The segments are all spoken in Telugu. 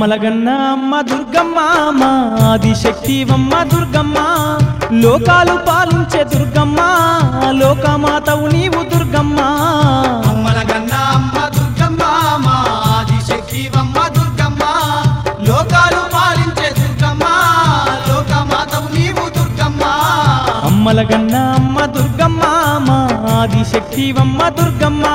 అమ్మలగన్న అమ్మ దుర్గమ్మ మా ఆదిశక్తివమ్మ దుర్గమ్మ లోకాలు పాలించే దుర్గమ్మ లోకమాతవు నీవు దుర్గమ్మ అమ్మల కన్నా అమ్మ దుర్గమ్మ మా ఆదిశక్తివమ్మ దుర్గమ్మ లోకాలు పాలించే దుర్గమ్మ లోకమాతవు నీవు దుర్గమ్మ అమ్మలగన్న అమ్మ దుర్గమ్మ మా ఆదిశక్తివమ్మ దుర్గమ్మ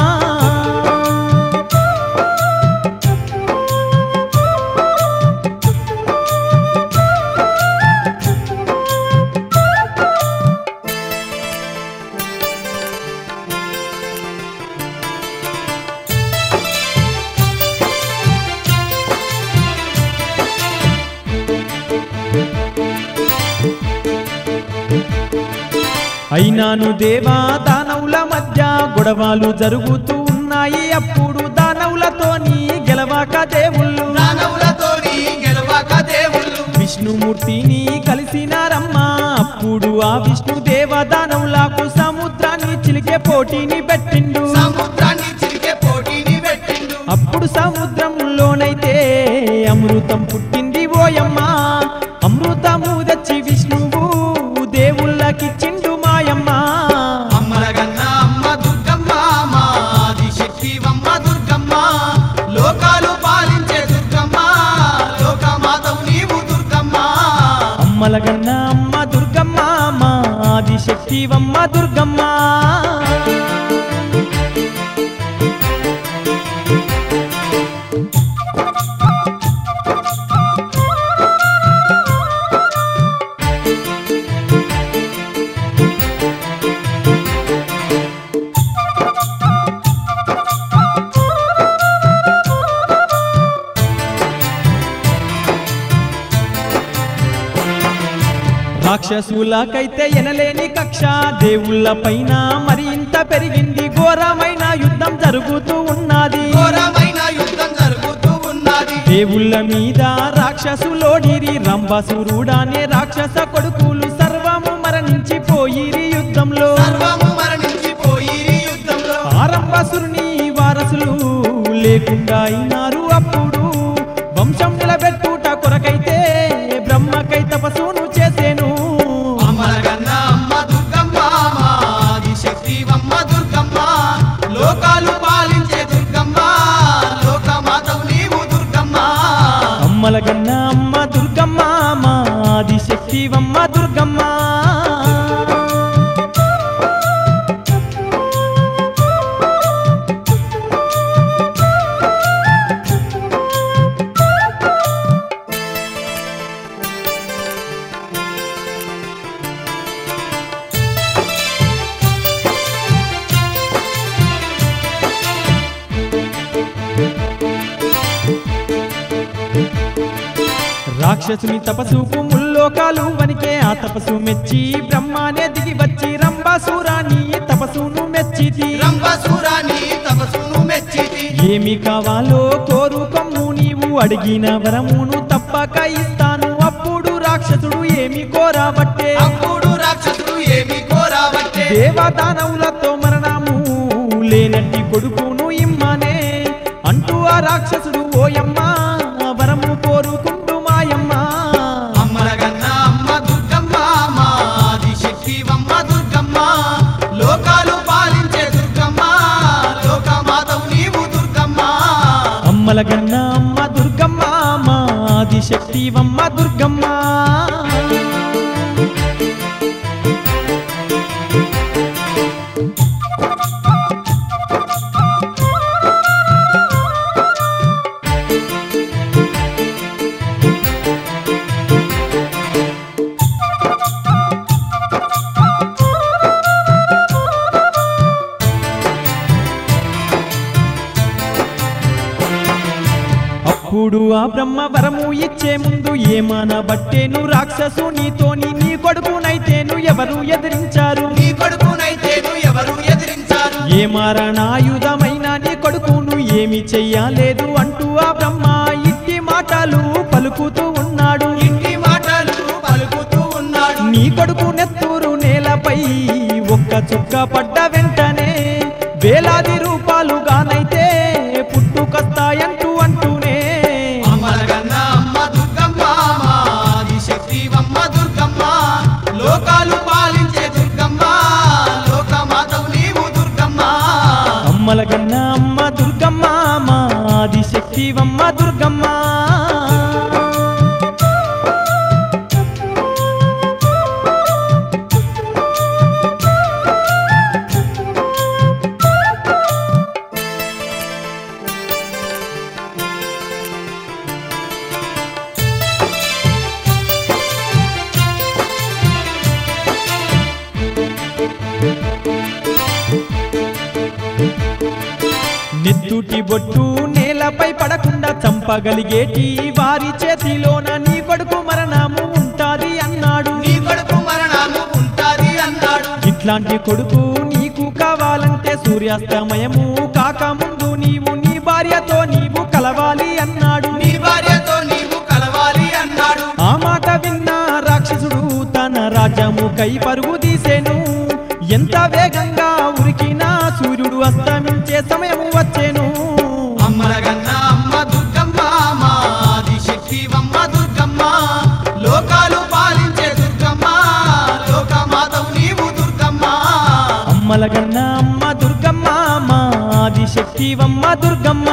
అయినాను దేవా దానవుల మధ్య గొడవలు జరుగుతూ ఉన్నాయి అప్పుడు దానవులతోని గెలవాక దేవుళ్ళు దానవులతోని గెలవక దేవుళ్ళు విష్ణుమూర్తిని కలిసినారమ్మా అప్పుడు ఆ విష్ణు దేవ దానవులకు సముద్రాన్ని చిలికే పోటీని పెట్టిండు సముద్రాన్ని చిరికే పోటీని పెట్టిండు అప్పుడు సముద్రంలోనైతే అమృతం పుట్టింది ఓయమ్మ అమృతము తెచ్చి విష్ణువు దేవుళ్ళకిచ్చిండు మాయమ్మ అమ్మల కన్నా అమ్మ దుర్గమ్మ మా ఆదిశక్తివమ్మ దుర్గమ్మ లోకాలు పాలించే దుర్గమ్మ లోకమాతవు నీవు దుర్గమ్మ అమ్మలగన్న అమ్మ దుర్గమ్మ మా ఆదిశక్తివమ్మ దుర్గమ్మ రాక్షసులకైతే ఎనలేని కక్ష దేవుళ్ళ పైన మరి ఇంత పెరిగింది ఘోరమైన యుద్ధం జరుగుతూ ఉన్నది ఘోరమైన యుద్ధం జరుగుతూ ఉన్నది దేవుళ్ళ మీద రాక్షసులోడిరి రంభసురుడానే రాక్షస కొడుకులు సర్వము మరణించిపోయిరి యుద్ధంలో సర్వము మరణించిపోయి యుద్ధంలో ఆరంభసురుని వారసులు లేకుండా అయినారు అప్పుడు వంశం నిలబెట్టుట కొరకైతే బ్రహ్మకై తపస్సును చేసేను అమ్మల కన్నా అమ్మ దుర్గమ్మ మా ఆదిశక్తివమ్మ దుర్గమ్మ లోకాలు పాలించే దుర్గమ్మ లోకమాతవు నీవు దుర్గమ్మ అమ్మల గన్న అమ్మ దుర్గమ్మ మా ఆదిశక్తివమ్మ దుర్గమ్మ రాక్షసుని తపసుకు ముల్లోకాలు వనికే ఆ తపసు మెచ్చి బ్రహ్మానే దిగి వచ్చి రంభాసురాని తపసును మెచ్చితి రంభసురాని తపస్సును మెచ్చితి ఏమి కావాలో కోరుకొమ్ము నీవు అడిగిన వరమును తప్పక ఇస్తాను అప్పుడు రాక్షసుడు ఏమి కోరాబట్టే అప్పుడు రాక్షసుడు ఏమి కోరాబట్టే దేవదానవులతో మరణము లేనట్టి కొడుకును ఇమ్మనే అంటూ ఆ రాక్షసుడు ఓయమ్మ వరము కోరుకుంటూ మాయమ్మ అమ్మల కన్నా అమ్మ దుర్గమ్మ మా ఆదిశక్తివమ్మ దుర్గమ్మ లోకాలు పాలించే దుర్గమ్మ లోకమాతవు నీవు దుర్గమ్మ అమ్మల గన్న అమ్మ దుర్గమ్మ మా ఆదిశక్తివమ్మ దుర్గమ్మ అప్పుడు ఆ బ్రహ్మ వరము ఇచ్చే ముందు ఏమానబట్టేను రాక్షసు నీతోని నీ కొడుకునైతేను ఎవరు ఎదిరించారు నీ కొడుకునైతేను ఎవరు ఎదిరించారు ఏ మారణాయుధమైన నీ కొడుకును ఏమి చెయ్యలేదు అంటూ ఆ బ్రహ్మ ఇట్టి మాటలు పలుకుతూ ఉన్నాడు ఇంటి మాటలు పలుకుతూ ఉన్నాడు నీ కొడుకు నెత్తూరు నేలపై ఒక్క చుక్క పడ్డ వెంటనే వేలాది రూపాలుగానైతే పుట్టుకొస్తాయంటూ అంటూనే అమరగ దుర్గమ్మ లోకాలు పాలించే దుర్గమ్మ లోకమాతవు నీవు దుర్గమ్మ అమ్మల గన్న అమ్మ దుర్గమ్మ మా ఆదిశక్తివమ్మ దుర్గమ్మ నెత్తుటి బొట్టు నేలపై పడకుండా చంపగలిగేటి వారి చేతిలోన నీ కొడుకు మరణము ఉంటాది అన్నాడు నీ కడుపు మరణము ఉంటాది అన్నాడు ఇట్లాంటి కొడుకు నీకు కావాలంటే సూర్యాస్తమయము కాకముందు నీవు నీ భార్యతో నీవు కలవాలి అన్నాడు నీ భార్యతో నీవు కలవాలి అన్నాడు ఆ మాట విన్న రాక్షసుడు తన రాజ్యము కై పరుగు తీసేను ఎంత వేగంగా ఉరికినా సూర్యుడు అస్తమించే సమయం వచ్చేను అమ్మలగన్న అమ్మ దుర్గమ్మ మా ఆదిశక్తివమ్మ దుర్గమ్మ లోకాలు పాలించే దుర్గమ్మ లోకమాతవు నీవు దుర్గమ్మ అమ్మల గన్న అమ్మ దుర్గమ్మ మా ఆదిశక్తివమ్మ దుర్గమ్మ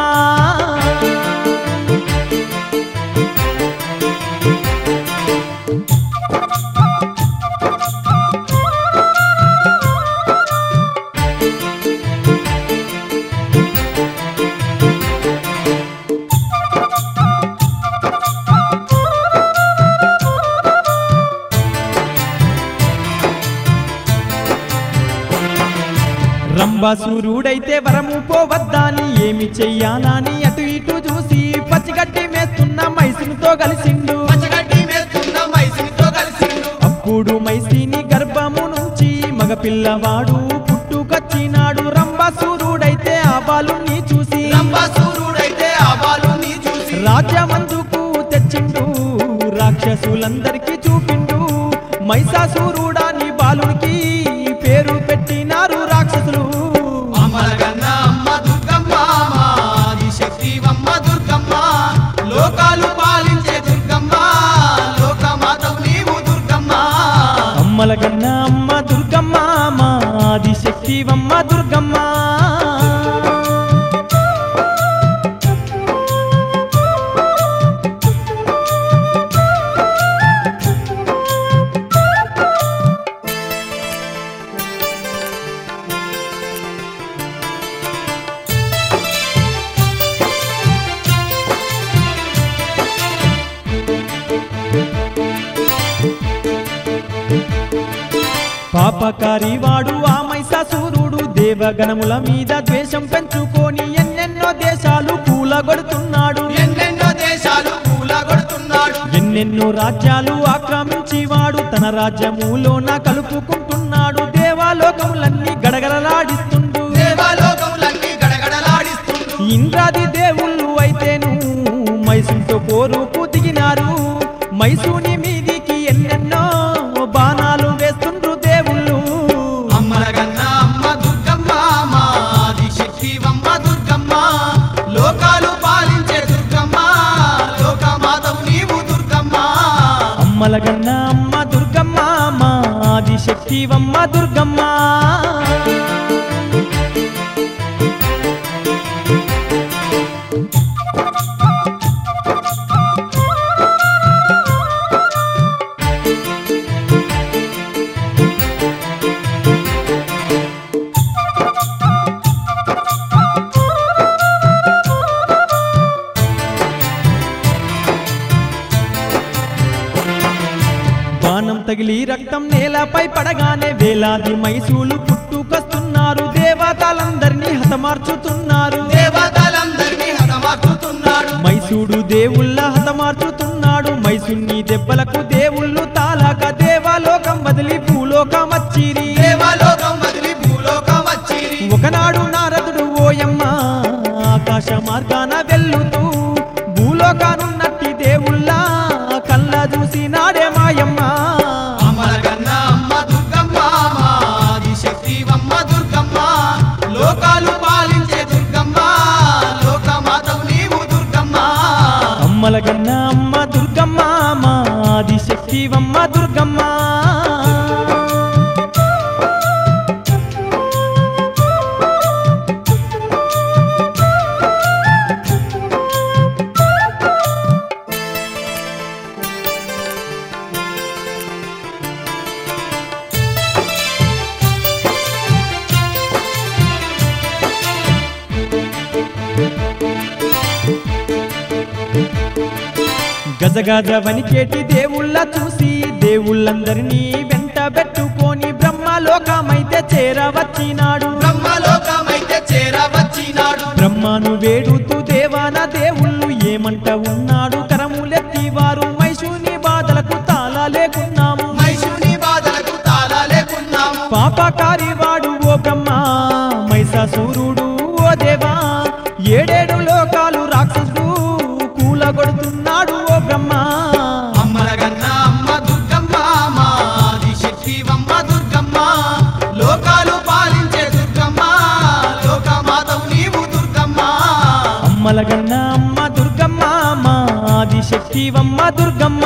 రంబాసురుడైతే వరము పోవద్దాని ఏమి చెయ్యాలని అటు ఇటు చూసి పచ్చిగడ్డి మేస్తున్న మైసునితో కలిసిండు పచ్చగడ్డి మేస్తున్న మైసినితో కలిసిండు అప్పుడు మైసిని గర్భము నుంచి మగపిల్లవాడు పుట్టుకొచ్చినాడు రంబాసురుడైతే ఆ బాలుని చూసి రంభాసురుడైతే ఆ బాలుని చూసి రాజ్యమందుకు తెచ్చిండు రాక్షసులందరికీ చూపిండు మైసాసురుడాని బాలునికి పేరు పెట్టినారు రాక్షసులు అమ్మలగన్న అమ్మ దుర్గమ్మ మా ఆదిశక్తివమ్మ దుర్గమ్మ లోకాలు పాలించే దుర్గమ్మ లోకమాతవు నీవు దుర్గమ్మ అమ్మల గన్న అమ్మ దుర్గమ్మ మా ఆదిశక్తివమ్మ దుర్గమ్మ పాపకారి వాడు ఆ మైసాసురుడు దేవగణముల మీద ద్వేషం పెంచుకొని ఎన్నెన్నో దేశాలు కూలగొడుతున్నాడు ఎన్నెన్నో దేశాలు కూలగొడుతున్నాడు ఎన్నెన్నో రాజ్యాలు ఆక్రమించి వాడు తన రాజ్యములోన కలుపుకుంటున్నాడు దేవాలోకములన్నీ గడగడలాడిస్తుండు దేవాలోకములన్నీ గడగడలాడిస్తుండు ఇంద్రాది దేవుళ్ళు అయితేను మైసూతో పోరుకు దిగినారు మైసూని మీదికి ఎన్నెన్నో బాణాలు వేస్తుండ్రు దేవుళ్ళు అమ్మలగన్న అమ్మ దుర్గమ్మ మా ఆదిశక్తివమ్మ దుర్గమ్మ లోకాలు పాలించే దుర్గమ్మ లోకమాతవు నీవు దుర్గమ్మ అమ్మల గన్న అమ్మ దుర్గమ్మ మా ఆదిశక్తివమ్మ దుర్గమ్మ బాణం తగిలి రక్తం నేలపై పడగానే వేలాది మైసూలు పుట్టుకొస్తున్నారు దేవతలందరినీ హతమార్చుతున్నారు దేవతలందరినీ హతమార్చుతున్నాడు మైసూడు దేవుళ్ళ హతమార్చుతున్నాడు మైసూన్ని దెబ్బలకు దేవుళ్ళు తాలాక దేవలోకం వదిలి భూలోకం వచ్చిరి దేవలోకం వదిలి భూలోకం వచ్చిరి ఒకనాడు నారదుడు ఓయమ్మ ఆకాశ మార్గాన వెళ్ళుతూ భూలోకానున్నట్టి దేవుళ్ళ కళ్ళ చూసి నాడే మాయమ్మ అమలగన్న అమ్మ దుర్గమ్మ మా ఆదిశక్తివమ్మ దుర్గమ్మ లోకాలు పాలించే దుర్గమ్మ లోకమాతవు నీవు దుర్గమ్మ అమ్మల గన్న అమ్మ దుర్గమ్మ మా ఆదిశక్తివమ్మ దుర్గమ్మ దుర్గమ్మ గజగజ వనికేటి దేవుళ్ళ చూసి దేవుళ్ళందరినీ వెంట పెట్టుకొని బ్రహ్మలోకమైతే చేరవచ్చినాడు బ్రహ్మలోకమైతే చేరవచ్చినాడు బ్రహ్మను వేడుతూ దేవాన దేవుళ్ళు ఏమంట ఉన్నాడు కరములెత్తి వారు మైసూని బాధలకు తాళలేకున్నాము మైసూని బాధలకు తాళాలేకున్నాము పాపకారి వాడు ఓ బ్రహ్మ మైసాసూరుడు ఓ దేవా ఏడేడు లోకాలు రాక్షసుడు కూలగొడుతున్నాడు ఓ బ్రహ్మ అమ్మలగన్న అమ్మ దుర్గమ్మ మాది శక్తివమ్మ దుర్గమ్మ లోకాలు పాలించే దుర్గమ్మ లోకమాతవు నీవు దుర్గమ్మ అమ్మలగన్న అమ్మ దుర్గమ్మ మాది శక్తివమ్మ దుర్గమ్మ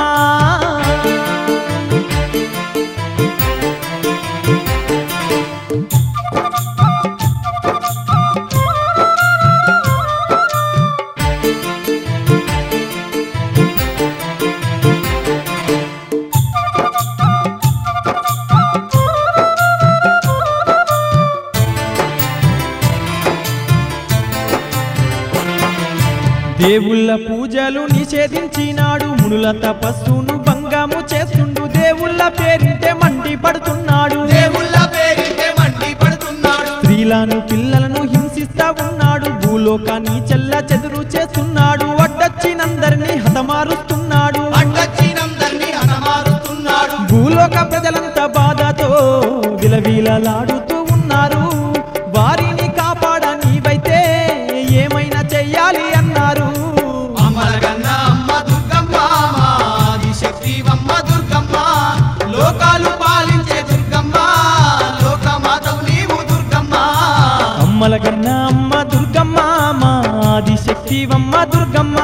దేవుళ్ళ పూజలు నిషేధించినాడు మునుల తపస్సును భంగము చేస్తుండు దేవుళ్ళ పేరింటే మండి పడుతున్నాడు దేవుళ్ళ పేరిటే మండి పడుతున్నాడు స్త్రీలను పిల్లలను హింసిస్తా ఉన్నాడు భూలోకాన్ని చెల్ల చెదురు చేస్తున్నాడు అడ్డొచ్చినందరినీ హతమారుస్తున్నాడు అడ్డచ్చినందరినీ హతమారుతున్నాడు భూలోక ప్రజలంతా బాధతో విలవిలలాడుతూ ఉన్నారు వారిని కాపాడ నీవైతే ఏమైనా చెయ్యాలి అన్నారు అమ్మలగన్న అమ్మ దుర్గమ్మ మాది శక్తివమ్మ దుర్గమ్మ లోకాలు పాలించే దుర్గమ్మ లోకమాతవు నీవు దుర్గమ్మ అమ్మల కన్నా అమ్మ దుర్గమ్మ మాది శక్తివమ్మ దుర్గమ్మ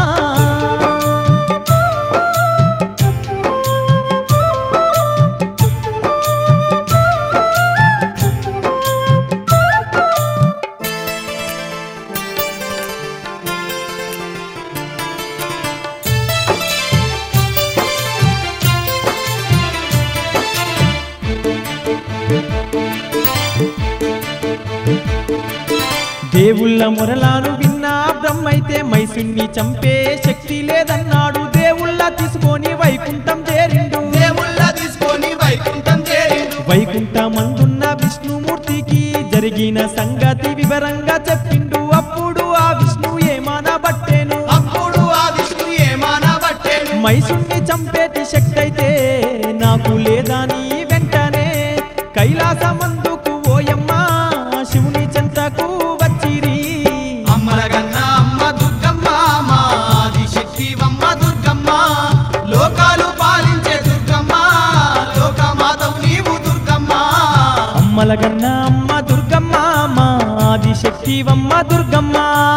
దేవుళ్ళ మొరలాను విన్నా బ్రహ్మైతే మైసుని చంపే శక్తి లేదన్నాడు దేవుళ్ళ తీసుకొని వైకుంఠం చేరిండు దేవుళ్ళ తీసుకొని వైకుంఠం చేరిండు వైకుంఠమందున్న విష్ణుమూర్తికి జరిగిన సంగతి వివరంగా చెప్పిండు అప్పుడు ఆ విష్ణు ఏమానా బట్టేను అప్పుడు ఆ విష్ణు ఏమానా పట్టేను మైసుని చంపేటి శక్తి అయితే నాకు లేదని వెంటనే కైలాసమందుకు ఓయమ్మ శివుని చెంతకు వచ్చిరి అమ్మలగన్న అమ్మ దుర్గమ్మ మాది శక్తివమ్మ దుర్గమ్మ లోకాలు పాలించే దుర్గమ్మ లోకమాతవు నీవు దుర్గమ్మ అమ్మల కన్న అమ్మ దుర్గమ్మ మాది శక్తివమ్మ దుర్గమ్మ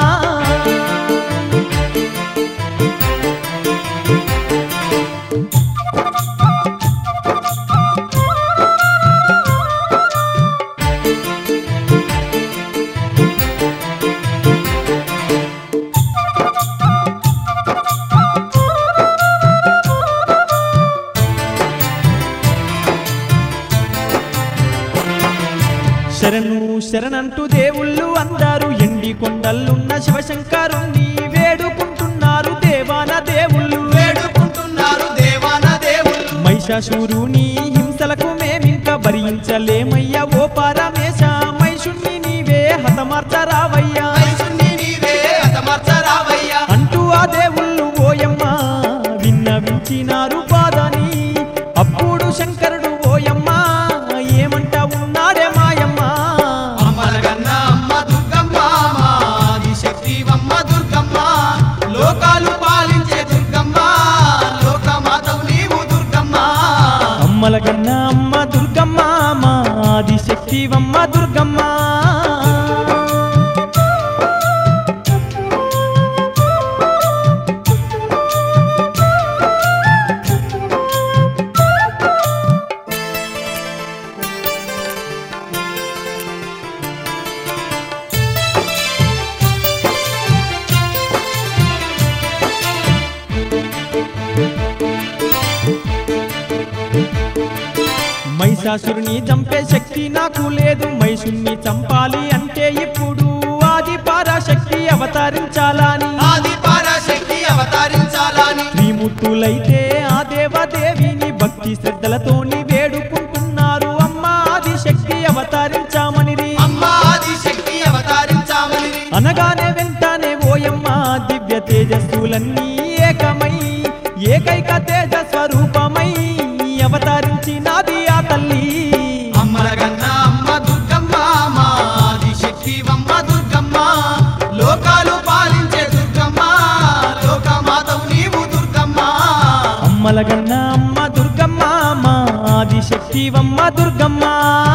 శరణు శరణంటూ దేవుళ్ళు అందరూ ఎండి కొండలున్న శివశంకరుణ్ణి వేడుకుంటున్నారు దేవాన దేవుళ్ళు వేడుకుంటున్నారు దేవాన దేవుళ్ళు మహిషాసురుని హింసలకు మేమింక భరించలేమయ్యా ఓ పరమేశ మహిషుణ్ణి నీవే హతమార్చరావయ్యా మైసుని నీవే హతమర్చరావయ్యా అంటూ ఆ దేవుళ్ళు ఓయమ్మ విన్నవించినారు బాధని అప్పుడు శంకరుడు ఓయమ్మ ఏమంటా ఉన్నాడే మాయమ్మ అమ్మలగన్న అమ్మ దుర్గమ్మ మాది శక్తివమ్మ దుర్గమ్మ లోకాలు పాలించే దుర్గమ్మ లోకమాతవు నీవు దుర్గమ్మ అమ్మల కన్నా అమ్మ దుర్గమ్మ మాది శక్తివమ్మ దుర్గమ్మ మైసాసురుని చంపే శక్తి నాకు లేదు మైసుని చంపాలి అంటే ఇప్పుడు ఆది పరాశక్తి అవతరించాలని ఆది పరాశక్తి అవతరించాలని త్రిమూర్తులైతే ఆ దేవదేవిని భక్తి శ్రద్ధలతోని వేడుకుంటున్నారు అమ్మ ఆది శక్తి అవతరించామని అమ్మ ఆది శక్తి అవతరించామని అనగానే వెంటనే ఓయమ్మ దివ్య తేజస్సులన్నీ ఏకమై ఏకైక తేజ స్వరూపమై అవతరించినది ఆ తల్లి అమ్మల గన్న అమ్మ దుర్గమ్మ మా ఆది శక్తి అమ్మ దుర్గమ్మ లోకాలు పాలించే దుర్గమ్మ లోకమాతవు నీవు దుర్గమ్మ అమ్మల గన్న అమ్మ దుర్గమ్మ మా ఆది శక్తివమ్మ దుర్గమ్మ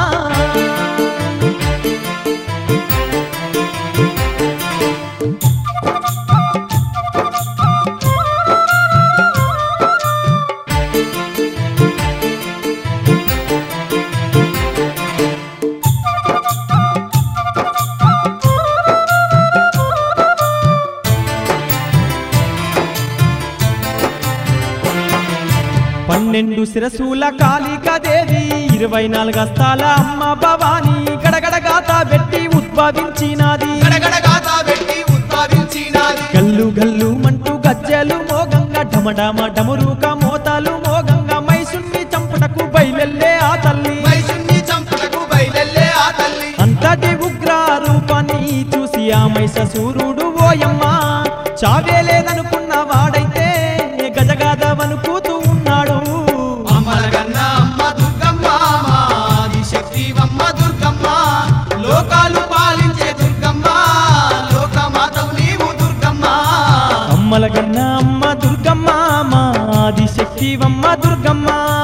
పన్నెండు శిరసుల కాళికాదేవి ఇరవై నాలుగు అస్తాల అమ్మ భవాని గడగడగాత పెట్టి ఉద్భవించినది గడగడ గాథ పెట్టి ఉద్భవించినాది గల్లు గల్లు మంటూ గజ్జెలు మోగంగా ఢమఢమ డమురుక మోతాలు మోగంగా మైసున్ని చంపుటకు బయలెల్లే ఆ తల్లి వైశుణ్ణి చంపుటకు బయలెల్లే ఆ తల్లి అంతటి ఉగ్ర రూపాన్ని చూసి ఆ మైసూరుడు ఓయమ్మ చావేలేదనుకున్న వాడైతే గజగాద వణుకుతూ ఉన్నాడు అమ్మల గన్న అమ్మ దుర్గమ్మ మా ఆది శక్తి అమ్మ దుర్గమ్మ లోకాలు పాలించే దుర్గమ్మ లోకమాతవు నీవు దుర్గమ్మ అమ్మల కన్నా అమ్మ దుర్గమ్మ మా ఆది శక్తివమ్మ దుర్గమ్మ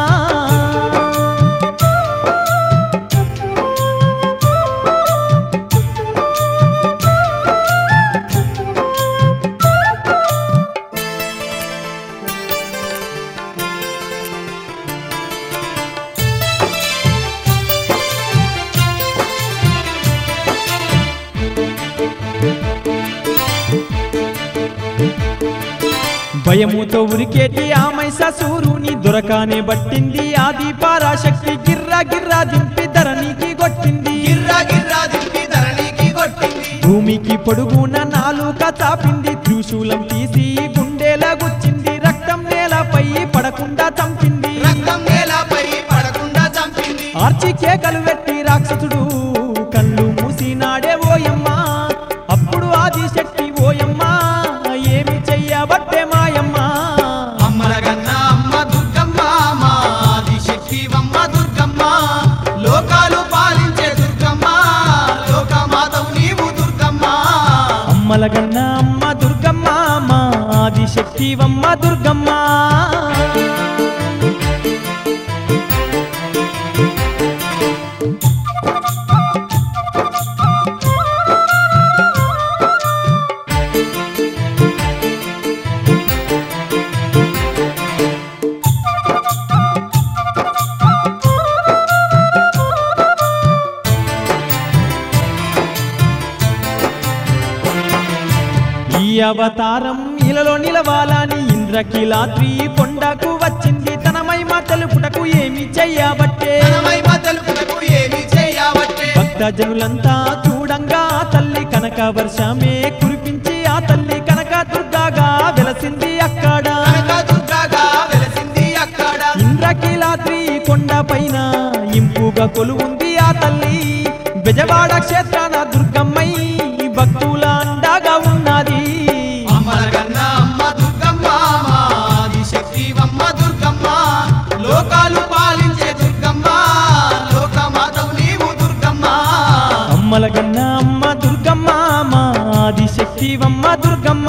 భయముతో ఉరికేటి ఆ మైసూరుని దొరకానే బట్టింది ఆది పరాశక్తి గిర్రా గిర్రా దింపి ధరణికి కొట్టింది గిర్రా గిర్రా దింపి ధరణికి కొట్టింది భూమికి పొడుగున నాలుక చాపింది త్రిశూలం తీసి గుండెల గుచ్చింది రక్తం నేలపై పడకుండా చంపింది రక్తం నేలపై పడకుండా చంపింది ఆర్చి కేకలు పెట్టి రాక్షసుడు కళ్ళు మూసినాడే ఓయమ్మ అప్పుడు ఆది శక్తి ఓయమ్మ ఏమి చెయ్యబట్టే మాయమ్మ అమ్మల గన్న అమ్మ దుర్గమ్మ మా ఆది శక్తి అమ్మ దుర్గమ్మ లోకాలు పాలించే దుర్గమ్మ లోకమాతవు నీవు దుర్గమ్మ అమ్మల గన్న అమ్మ దుర్గమ్మ మా ఆది శక్తివమ్మ దుర్గమ్మ ఈ అవతారం ఇలలో నిలవాలని ఇంద్రకిలాద్రి కొండకు వచ్చింది తన మహిమ తెలుపుటకు ఏమి చెయ్యబట్టే తనమై తెలుపుటకు ఏమి చేయబట్టే భక్తజనులంతా చూడంగా ఆ తల్లి కనక వర్షమే కురిపించి ఆ తల్లి కనక దుర్గాగా వెలసింది అక్కడ కనక దుర్గగా వెలసింది అక్కడ ఇంద్రకీలాద్రి కొండ పైన ఇంపుగా కొలువుంది ఆ తల్లి బెజవాడ క్షేత్రాన దుర్గమ్మై భక్తుల అండగా ఉన్నది అమ్మల గన్న అమ్మ దుర్గమ్మ మా ఆది శక్తి అమ్మ దుర్గమ్మ లోకాలు పాలించే దుర్గమ్మ లోకమాతవు నీవు దుర్గమ్మ అమ్మల గన్న అమ్మ దుర్గమ్మ మా ఆది శక్తివమ్మ దుర్గమ్మ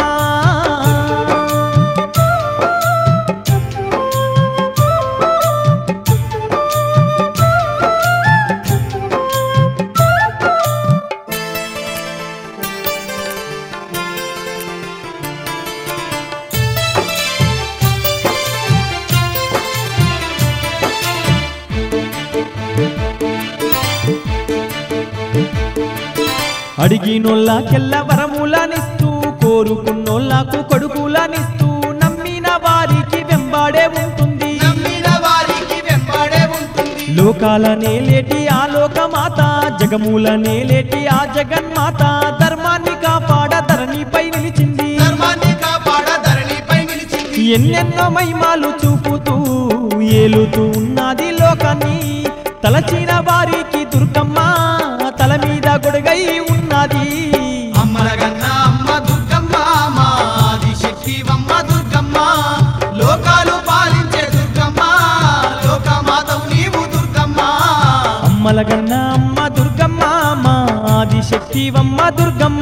అడిగినోళ్ళకెల్ల వరములనిస్తూ కోరుకున్నోళ్ళకు కొడుకులనిస్తూ నమ్మిన వారికి వెంబాడే ఉంటుంది నమ్మిన వారికి వెంబడే ఉంటుంది లోకాల నేలేటి ఆ లోకమాత జగమూల నేలేటి ఆ జగన్మాత ధర్మాన్ని కాపాడ ధరణిపై నిలిచింది ధర్మాన్ని కాపాడ ధరణిపై నిలిచింది ఎన్నెన్నో మహిమాలు చూపుతూ ఏలుతూ ఉన్నది లోకాన్ని తలచిన వారికి దుర్గమ్మ తల మీద గొడుగై ఉన్నది అమ్మల గన్న అమ్మ దుర్గమ్మ మా ఆదిశక్తివమ్మ దుర్గమ్మ లోకాలు పాలించే దుర్గమ్మ లోకమాతవు నీవు దుర్గమ్మ అమ్మల గన్న అమ్మ దుర్గమ్మ మా ఆదిశక్తివమ్మ దుర్గమ్మ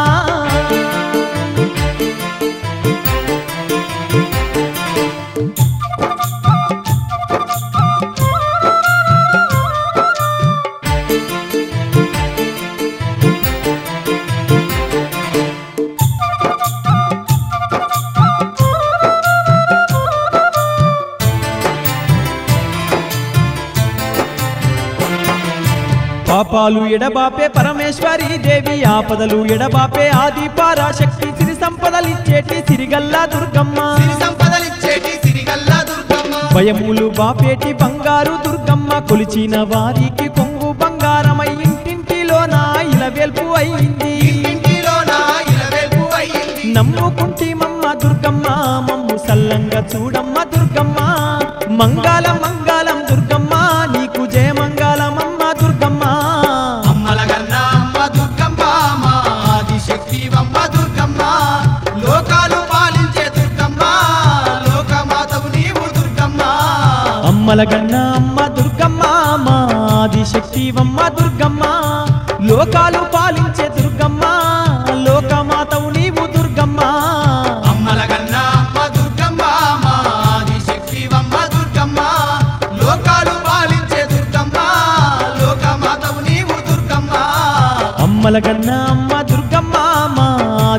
పాపాలు ఎడబాపే పరమేశ్వరి దేవి ఆపదలు ఎడబాపే ఆది పరాశక్తి సిరి సంపదలిచ్చేటి సిరిగల్లా దుర్గమ్మ సిరి సంపదలిచ్చేటి సిరిగల్ల దుర్గమ్మ భయములు బాపేటి బంగారు దుర్గమ్మ కొలిచిన వారికి కొంగు బంగారమై ఇంటింటిలో నా ఇలవెల్పు అయింది ఇంటింటిలో నా ఇలవెల్పు అయ్యింది నమ్ముకుంటిమమ్మ దుర్గమ్మ మమ్ము సల్లంగా చూడమ్మ దుర్గమ్మ మంగళ మంగళం దుర్గమ్మ నీకు జయ మంగళమమ్మ దుర్గమ్మ అమ్మల గన్న అమ్మ దుర్గమ్మ మా ఆదిశక్తివమ్మ దుర్గమ్మ లోకాలు పాలించే దుర్గమ్మ లోకమాతవు నీవు దుర్గమ్మ అమ్మల గన్న అమ్మ దుర్గమ్మ మా ఆదిశక్తివమ్మ దుర్గమ్మ లోకాలు పాలించే దుర్గమ్మ లోకమాతవు నీవు దుర్గమ్మ అమ్మల గన్న అమ్మ దుర్గమ్మ మా ఆదిశక్తివమ్మ దుర్గమ్మ లోకాలు పాలించే దుర్గమ్మ లోకమాతవు నీవు దుర్గమ్మ అమ్మల గన్న అమ్మ దుర్గమ్మ మా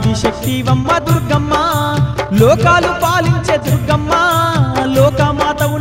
ఆదిశక్తివమ్మ దుర్గమ్మ లోకాలు పాలించే దుర్గమ్మ లోకమాతవు